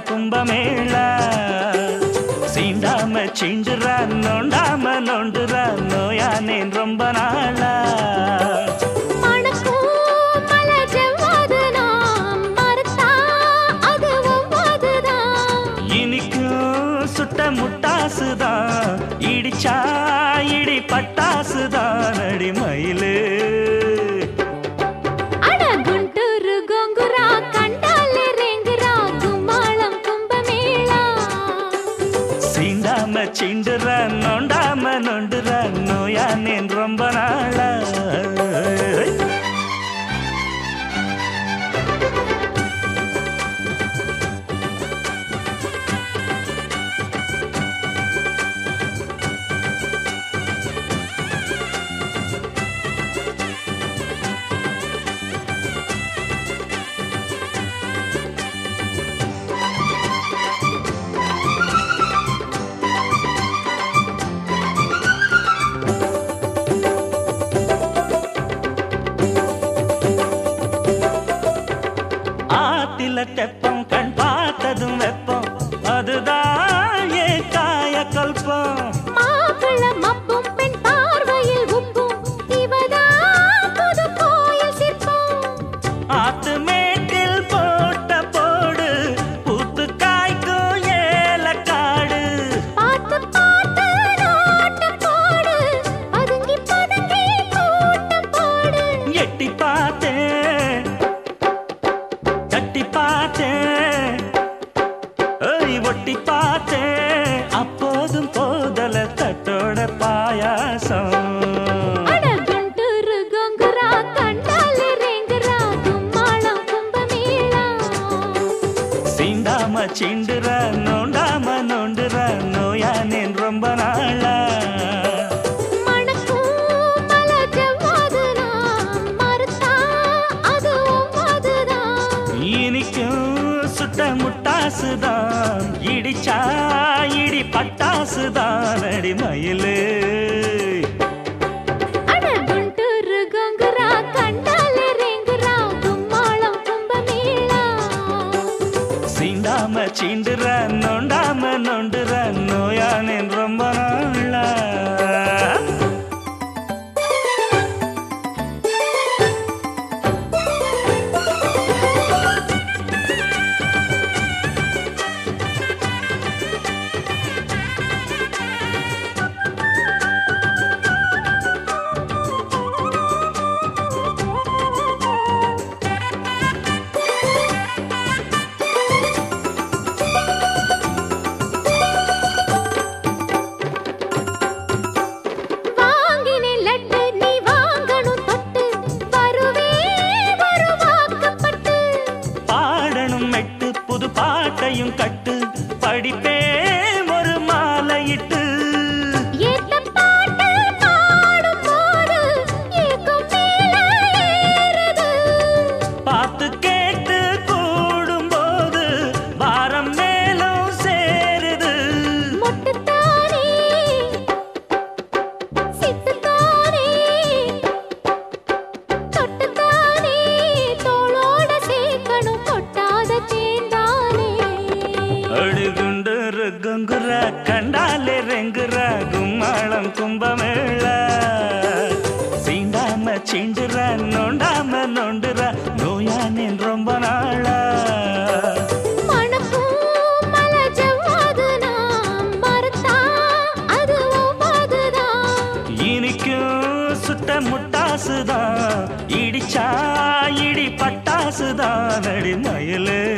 கும்பமேளா சீண்டாம சிண்டுறா நோண்டாம நோண்டுறா நோயானேன் ரொம்ப நாளா மணக்கும் மலை ஜவ்வாது நாம் மறுத்தா அது ஒவ்வாதுதான். இனிக்கும் சுட்ட முட்டாசுதான் இடிச்சா இடி பட்டாசுதான் அடி மயிலு அட குண்டூரு கோங்குரா கண்டாலே ரேங்குரா கும்மாளம் கும்பமேளா சீண்டாம சிண்டுற நோண்டாம நொண்டுற நோயானேன் ரொம்ப நாளா ஆத்தில தெப்பம் கண் பார்த்ததும் வெப்பம் அதுதான் ஏன் காய கல்பம் மாப்பிள்ள மப்பும் பெண் பார்வையில் உப்பும் இவதான் புது கோயில் சிற்பம் ஆத்து மேட்டில் போட்ட போடு பூத்து காய்க்கும் ஏலக்காடு பார்த்து பார்த்து நோட்டு போடு பதுங்கி பதுங்கி கூட்டம் போடு எட்டி பார்த்தேன் தட்டி பார்த்தேன் ஏய் ஒட்டி பார்த்தேன் அப்போதும் போதல தட்டோட பாயாசம் அட குண்டூரு கோங்குரா கண்டாலே ரேங்குரா கும்மாளம் கும்பமேளா சீண்டாம சிண்டுற நோண்டாம நோண்டுற நோயானேன் ரொம்ப நாளா மணக்கும் மலை ஜவ்வாது நாம் மறுத்தா அது ஒவ்வாதுதான். இனிக்கும் சுட்ட முட்டாசுதான் இடிச்சா இடி பட்டாசுதான் அடி மயிலு அட குண்டூரு கோங்குரா கண்டாலே ரேங்குரா கும்மாளம் கும்பமேளா சீண்டாம சீண்டுற நோண்டாம நோண்டுற நோயானேன் ரொம்ப நாளா வாங்கினேன் லட்டு நீ வாங்கணும் தொட்டு வருவே ஒரு வாக்கப்பட்டு பாடணும் மெட்டு புது பாட்டையும் கட்டு படிப்பே ஒரு மாலையிட்டு ஏத்த பாட்டு பாடும்போது ஏக்கம் மேல ஏறுது பார்த்து கேட்டு கூடும்போது வாரம் மேலும் சேருது மொட்டுத்தானே சிட்டுத்தானே தொட்டுத்தானே தோளோட சேர்க்கணும் கொட்டாத தேந்தானே அழுகுண்டு ருக்குங்குற கண்டாலே ரெங்குற கும்மாளம் கும்பமேள சீண்டாம சீண்டுற நோண்டாம நோண்டுற நோயானேன் ரொம்ப நாளா மணக்கும் மலை ஜவ்வாது நாம் மறுத்தா அது ஒவ்வாதுதான். இனிக்கும் சுட்ட முட்டாசுதான் இடிச்சா இடி பட்டாசுதான் அடி மயிலு